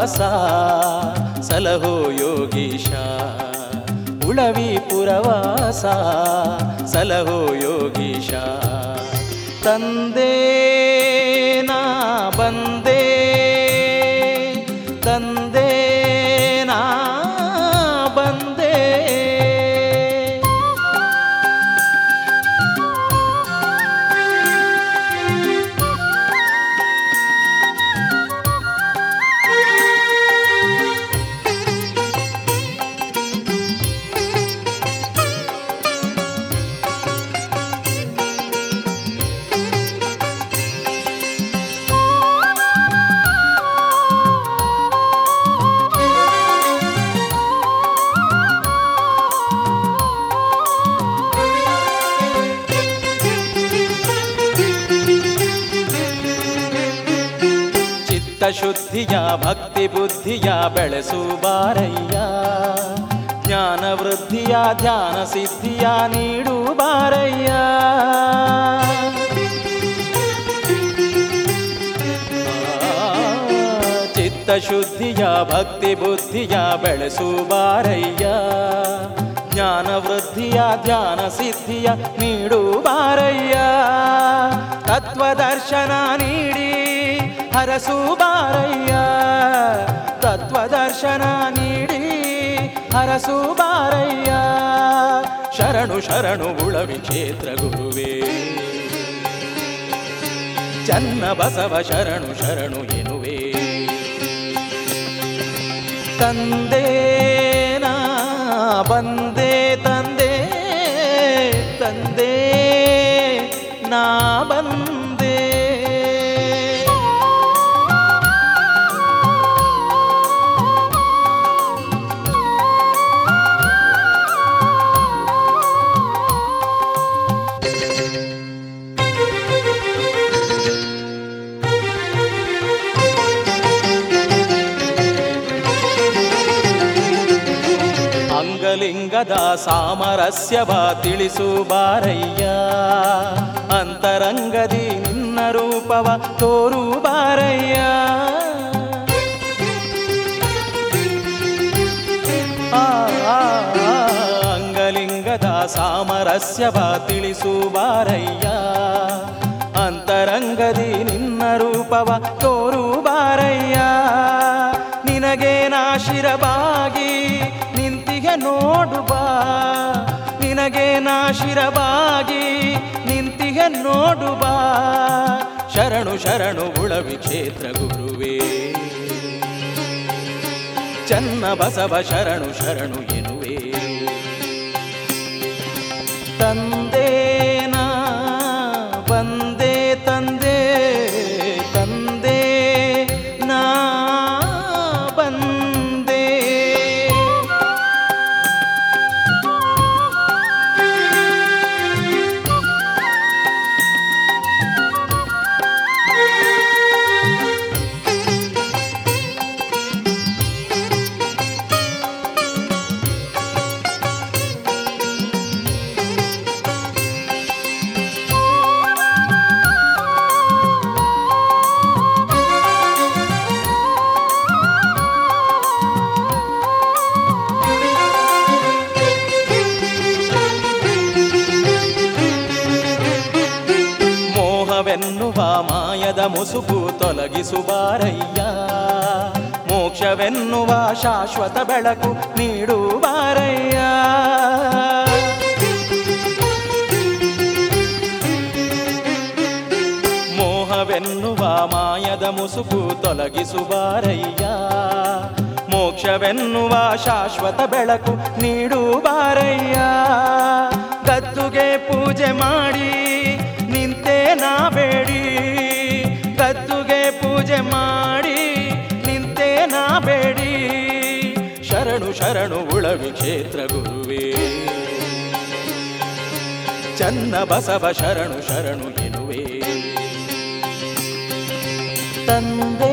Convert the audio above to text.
ಪುರವಾಸ ಸಲಹೋ ಯೋಗೀಶ ಉಳವಿ ಪುರವಾಸ ಸಲಹೋ ಯೋಗೀಶ ತಂದೆ ನಾ ಬಂದೆ ತಂದೆ ನಾ ಬಂದೆ ಚಿತ್ತಶುದ್ಧಿಯ ಭಕ್ತಿ ಬುದ್ಧಿಯ ಬೆಳೆಸು ಬಾರಯ್ಯ ಜ್ಞಾನ ವೃದ್ಧಿಯ ಧ್ಯಾನ ಸಿದ್ಧಿಯ ನೀಡು ಬಾರಯ್ಯ ಚಿತ್ತಶುದ್ಧಿಯ ಭಕ್ತಿ ಬುದ್ಧಿಯ ಬೆಳೆಸು ಬಾರಯ್ಯ ಜ್ಞಾನ ವೃದ್ಧಿಯ ಧ್ಯಾನ ಸಿದ್ಧಿಯ ನೀಡು ಬಾರಯ್ಯ ತತ್ವದರ್ಶನ ನೀಡಿ ಹರಸು ಬಾರಯ್ಯ ತತ್ವದರ್ಶನ ನೀಡಿ ಹರಸು ಬಾರಯ್ಯ ಶರಣು ಶರಣು ಉಳವಿ ಕ್ಷೇತ್ರ ಗುರುವೇ ಚನ್ನ ಬಸವ ಶರಣು ಶರಣು ಎನ್ನುವೆ ತಂದೆ ನಾ ಬಂದೆ ತಂದೆ ತಂದೆ ನಾ ಬಂದೆ ಅಂಗಲಿಂಗದ ಸಾಮರಸ್ಯವ ತಿಳಿಸು ಬಾರಯ್ಯ ಅಂತರಂಗದಿ ನಿನ್ನ ರೂಪವ ತೋರು ಬಾರಯ್ಯ ಆ, ಆ, ಆ, ಅಂಗಲಿಂಗದ ಸಾಮರಸ್ಯವ ತಿಳಿಸು ಬಾರಯ್ಯ ಅಂತರಂಗದಿ ನಿನ್ನ ರೂಪವ ತೋರು ಬಾರಯ್ಯ ನಿನಗೆ ನಾಶಿರಬಾಗಿ ನಿಂತಿಗೆ ನೋಡು ಬಾ ನಿನಗೆ ನಾಶಿರಬಾಗಿ ನಿಂತಿಗೆ ನೋಡು ಬಾ ಶರಣು ಶರಣು ಉಳವಿ ಕ್ಷೇತ್ರ ಗುರುವೇ ಚನ್ನ ಬಸವ ಶರಣು ಶರಣು ಎನ್ನುವೆ ತಂದೆ ನಾ ಬಂದೆ ತಂದೆ ತಂದೆ ನಾ ಬಂದೆ ಮೋಹವೆನ್ನುವ ಮಾಯದ ಮುಸುಕು ತೊಲಗಿಸು ಬಾರಯ್ಯ ಮೋಕ್ಷವೆನ್ನುವ ಶಾಶ್ವತ ಬೆಳಕು ನೀಡು ಬಾರಯ್ಯ ಮೋಹವೆನ್ನುವ ಮಾಯದ ಮುಸುಕು ತೊಲಗಿಸು ಬಾರಯ್ಯ ಮೋಕ್ಷವೆನ್ನುವ ಶಾಶ್ವತ ಬೆಳಕು ನೀಡು ಬಾರಯ್ಯ ಗದ್ದುಗೆ ಪೂಜೆ ಮಾಡಿ ನಿಂತೆ ನಾ ಬೇಡಿ ಗದ್ದುಗೆ ಪೂಜೆ ಮಾಡಿ ನಿಂತೆ ನಾ ಬೇಡಿ ಶರಣು ಶರಣು ಉಳವಿ ಕ್ಷೇತ್ರ ಗುರುವೇ ಚನ್ನ ಬಸವ ಶರಣು ಶರಣು ಎನ್ನುವೆ ತಂದೆ